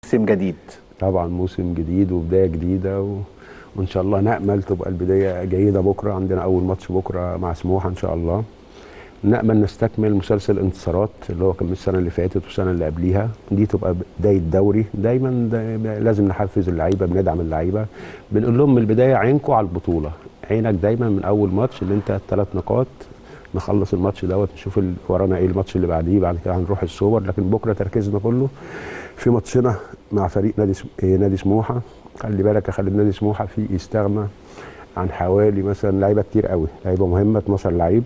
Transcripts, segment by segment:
موسم جديد طبعا موسم جديد وبدايه جديده و... وان شاء الله نامل تبقى البدايه جيده بكره عندنا اول ماتش بكره مع سموحه ان شاء الله نامل نستكمل مسلسل انتصارات اللي هو كان من السنه اللي فاتت والسنه اللي قبليها دي تبقى بدايه دوري دايما دا لازم نحفز اللعيبه بندعم اللعيبه بنقول لهم من البدايه عينكم على البطوله عينك دايما من اول ماتش اللي انت ثلاث نقاط نخلص الماتش دوت نشوف ال- ورانا ايه الماتش اللي بعديه بعد كده هنروح السوبر لكن بكره تركيزنا كله في ماتشنا مع فريق نادي سم- إيه، نادي سموحه خلي بالك يا خالد نادي سموحه في يستغنى عن حوالي مثلا لعيبه كتير قوي لعيبه مهمه 12 لعيب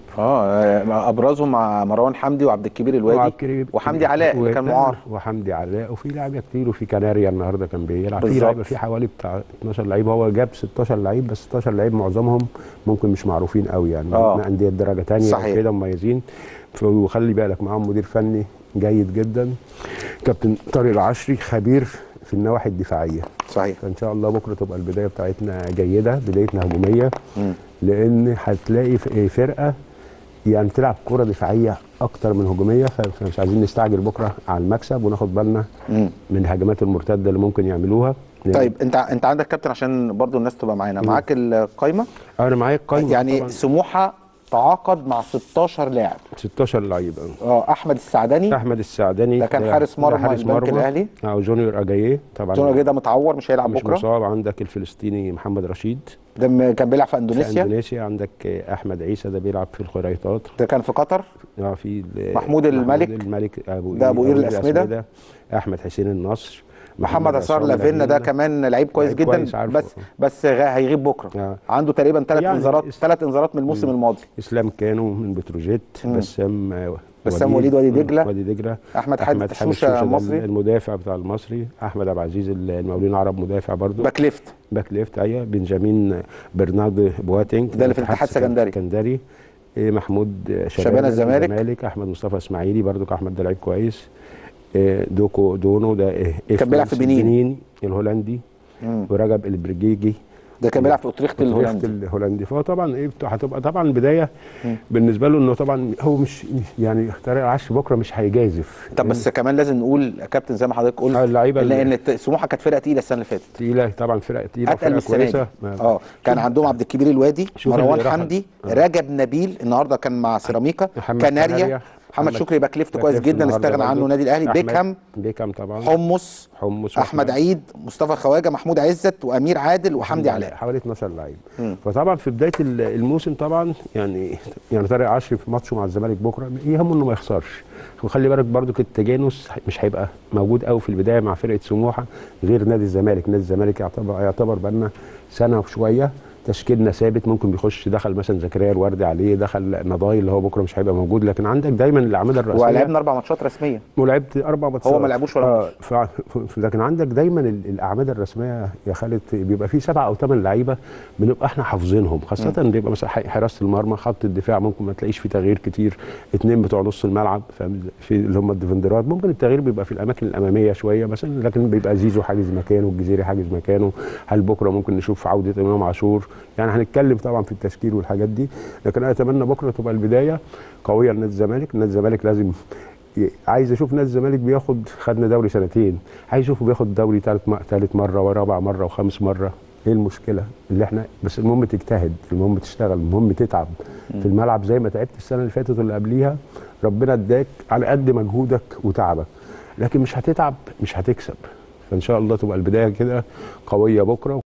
اه ابرزهم مع مروان حمدي وعبد الكبير الوادي وعبد الكريم- وحمدي علاء اللي كان وكان- معار وحمدي علاء وفي لعيبه كتير وفي كناريا النهارده كان بيلعب في بالظبط. لعيبه في حوالي بتاع 12 لعيب هو جاب 16 لعيب بس 16 لعيب معظمهم ممكن مش معروفين قوي يعني آه. من انديه درجه ثانيه صحيح. كده مميزين ف- وخلي بالك معاهم مدير فني جيد جدا كابتن طارق العشري خبير في النواحي الدفاعيه صحيح فان شاء الله بكره تبقى البدايه بتاعتنا جيده بدايتنا هجوميه مم. لان هتلاقي ف- فرقه يعني تلعب كره دفاعيه اكتر من هجوميه ف- فمش عايزين نستعجل بكره على المكسب وناخد بالنا مم. من الهجمات المرتده اللي ممكن يعملوها لأن طيب انت انت عندك كابتن عشان برضو الناس تبقى معانا معاك القايمه انا معايا القايمه يعني طبعاً سموحه تعاقد مع 16 لاعب 16 لعيب اه احمد السعدني احمد السعدني ده كان حارس مرمى البنك الأهلي. او جونيور اجاييه طبعا جون أجاي ده متعور مش هيلعب مش بكره مصاب عندك الفلسطيني محمد رشيد ده م- كان بيلعب في في اندونيسيا اندونيسيا عندك احمد عيسى ده بيلعب في الخريطات ده كان في قطر اه في ال- محمود الملك. الملك ابو ده أبو قير الأسمدة. احمد حسين النصر محمد عصار عصام لافينا ده لافينا. كمان لعيب كويس لعيب جدا كويس، عارفه. بس بس غا- هيغيب بكره آه. عنده تقريبا ثلاث يعني انذارات اس- ثلاث انذارات من الموسم الماضي اسلام كانوا من بتروجيت مم. بسام آه، بسام وليد وادي دجلة. وادي دجله احمد حامد شوشه ده مصري المدافع بتاع المصري احمد عبد العزيز المقاولين العرب مدافع برضو باك ليفت باك ليفت ايوه بنجامين برنارد بواتينج ده اللي في الاتحاد السكندري. السكندري إيه، محمود شبانه شبانة الزمالك. احمد مصطفى اسماعيلي برضو احمد ده لعيب كويس إيه، دوكو دونو ده إيه، كان بيلعب في بنين. بنين الهولندي مم. ورجب البرجيجي ده كان بيلعب في اوتريخت الهولندي الهولندي الهولندي فهو طبعا ايه بت- هتبقى طبعا البدايه مم. بالنسبه له انه طبعا هو مش يعني طارق العش بكره مش هيجازف طب بس كمان لازم نقول يا كابتن زي ما حضرتك قلت آه، اللعيبة ان اللي- ان الت- سموحه كانت فرقه تقيله السنه اللي فاتت تقيله طبعا فرقه تقيله اتقل من وفرقه السنه دي كويسه ما- اه كان شوف- عندهم عبد الكبير الوادي شوف مروان اللي راح- حمدي آه. رجب نبيل النهارده كان مع سيراميكا محمد كناريا كناريا، محمد محمد شكري باك ليفت باك كويس ليفت جدا النهاردة استغنى عنه برضو. النادي الاهلي أحمد بيكهام بيكهام طبعا حمص حمص احمد عيد مصطفى خواجه محمود عزت وامير عادل وحمدي علاء حوالي 12 لعيب مم. فطبعا في بدايه ال- الموسم طبعا يعني يعني طارق عشري في ماتشه مع الزمالك بكره يهمه انه ما يخسرش وخلي بالك برضو التجانس مش هيبقى موجود قوي في البدايه مع فرقه سموحه غير نادي الزمالك نادي الزمالك يعتبر يعتبر بقالنا سنه وشويه تشكيلنا ثابت ممكن بيخش دخل مثلا زكريا الوردي عليه دخل نضاي اللي هو بكره مش هيبقى موجود لكن عندك دايما الاعمده الرئيسيه ولعبنا اربع ماتشات رسميه ولعبت اربع ماتشات هو ما لعبوش ولا آه ف... ف... لكن عندك دايما ال- الاعمده الرسميه يا خالد بيبقى في سبع او ثمان لعيبه بنبقى احنا حافظينهم خاصه بيبقى مثلا ح- حراسه المرمى خط الدفاع ممكن ما تلاقيش فيه تغيير كتير اثنين بتوع نص الملعب فاهم إزاي؟ في اللي هم الديفندرات ممكن التغيير بيبقى في الاماكن الاماميه شويه مثلا لكن بيبقى زيزو حاجز مكانه الجزيري حاجز مكانه هل بكره ممكن نشوف عوده امام عاشور يعني هنتكلم طبعا في التشكيل والحاجات دي لكن انا اتمنى بكره تبقى البدايه قويه لنادي الزمالك نادي الزمالك لازم ي- عايز اشوف نادي الزمالك بياخد خدنا دوري سنتين عايز اشوفه بياخد دوري ثالث ثالث مره ورابع مره وخامس مره ايه المشكله اللي احنا بس المهم تجتهد المهم تشتغل المهم تتعب في الملعب زي ما تعبت السنه اللي فاتت واللي قبليها ربنا اداك على قد مجهودك وتعبك لكن مش هتتعب مش هتكسب فان شاء الله تبقى البدايه كده قويه بكره